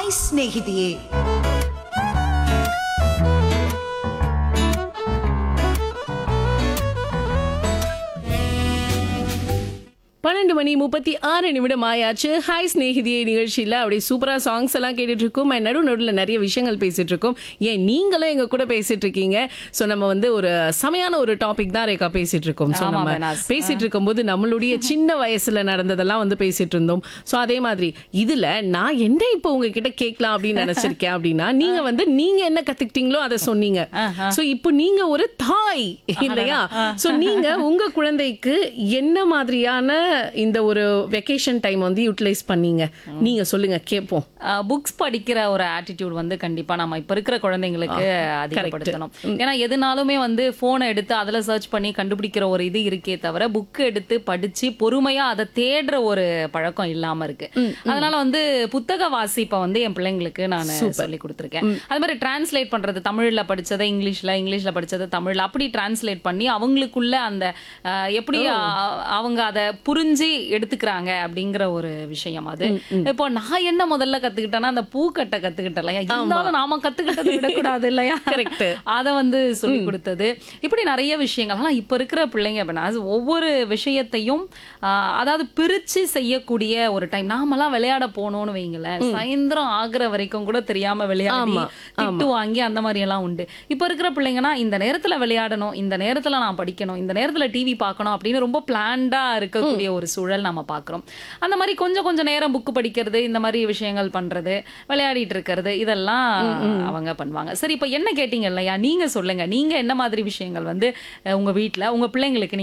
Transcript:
Hi ಸ್ನೇಹಿತೆಯೇ பன்னெண்டு மணி முப்பத்தி ஆறு நிமிடம் ஆயாச்சு ஹாய் ஸ்நேகிதியே நிகழ்ச்சியில் அப்படியே சூப்பராக சாங்ஸ் எல்லாம் கேட்டுட்டு இருக்கோம் and நடு நடுவில் நிறைய விஷயங்கள் பேசிட்டு இருக்கோம் ஏன் நீங்களும் எங்க கூட பேசிட்டு இருக்கீங்க ஸோ நம்ம வந்து ஒரு செமையான ஒரு டாபிக் தான் ரேகா பேசிட்டு இருக்கோம் ஸோ ஆமா, நம்ம பெனாஸ். பேசிட்டு இருக்கும்போது நம்மளுடைய சின்ன வயசுல நடந்ததெல்லாம் வந்து பேசிட்டு இருந்தோம் ஸோ அதே மாதிரி இதுல நான் என்ன இப்போ உங்ககிட்ட கேட்கலாம் அப்படின்னு நினைச்சிருக்கேன் அப்படின்னா நீங்க வந்து நீங்க என்ன கத்துக்கிட்டீங்களோ அதை சொன்னீங்க ஸோ இப்போ நீங்க ஒரு தாய் இல்லையா ஸோ நீங்க உங்க குழந்தைக்கு என்ன மாதிரியான இந்த ஒரு வெக்கேஷன் டைம் வந்து யூட்டிலைஸ் பண்ணீங்க நீங்க சொல்லுங்க கேட்போம் புக்ஸ் படிக்கிற ஒரு ஆட்டிடியூட் வந்து கண்டிப்பா நம்ம இப்ப இருக்கிற குழந்தைங்களுக்கு அதிகப்படுத்தணும் ஏன்னா எதுனாலுமே வந்து போனை எடுத்து அதுல சர்ச் பண்ணி கண்டுபிடிக்கிற ஒரு இது இருக்கே தவிர புக் எடுத்து படிச்சு பொறுமையா அதை தேடுற ஒரு பழக்கம் இல்லாம இருக்கு அதனால வந்து புத்தக வாசிப்பை வந்து என் பிள்ளைங்களுக்கு நான் சொல்லி கொடுத்துருக்கேன் அது மாதிரி டிரான்ஸ்லேட் பண்றது தமிழ்ல படிச்சதை இங்கிலீஷ்ல இங்கிலீஷ்ல படிச்சதை தமிழ்ல அப்படி டிரான்ஸ்லேட் பண்ணி அவங்களுக்குள்ள அந்த அஹ், எப்படி அ- அவங்க அதை புரிஞ்சு எடுத்துக்கிறாங்க அப்படிங்கிற ஒரு விஷயம் அது இப்போ நான் என்ன முதல்ல கத்துக்கிட்டேன்னா அந்த பூக்கட்டை கத்துக்கிட்டேன் இல்லையா இருந்தாலும் நாம கத்துக்கிட்டதை விடக்கூடாது இல்லையா Correct. அதை வந்து சொல்லி கொடுத்தது இப்படி நிறைய விஷயங்கள் ஆனா இப்ப இருக்கிற பிள்ளைங்க அப்படின்னா அது ஒவ்வொரு விஷயத்தையும் ஆஹ், அதாவது பிரிச்சு செய்யக்கூடிய ஒரு டைம் நாமெல்லாம் விளையாட போனோம்னு வைங்களேன் சாயந்தரம் ஆகுற வரைக்கும் கூட தெரியாம விளையாடி ஆமா, திட்டு வாங்கி அந்த மாதிரி எல்லாம் உண்டு இப்ப இருக்கிற பிள்ளைங்கன்னா இந்த நேரத்துல விளையாடணும் இந்த நேரத்துல நான் படிக்கணும் இந்த நேரத்துல டிவி பார்க்கணும் அப்படின்னு ரொம்ப பிளான்டா இருக்கக்கூடிய ஒரு சூழல் நம்ம பாக்குறோம் அந்த மாதிரி கொஞ்சம் கொஞ்சம் நேரம் புக் படிக்கிறது இந்த மாதிரி விஷயங்கள் பண்றது விளையாடிட்டு இருக்கிறது இதெல்லாம் அவங்க பண்ணுவாங்க சரி இப்ப என்ன கேட்டீங்க இல்லையா நீங்க சொல்லுங்க நீங்க என்ன மாதிரி விஷயங்கள் வந்து அஹ், உங்க வீட்ல உங்க பிள்ளைங்களுக்கு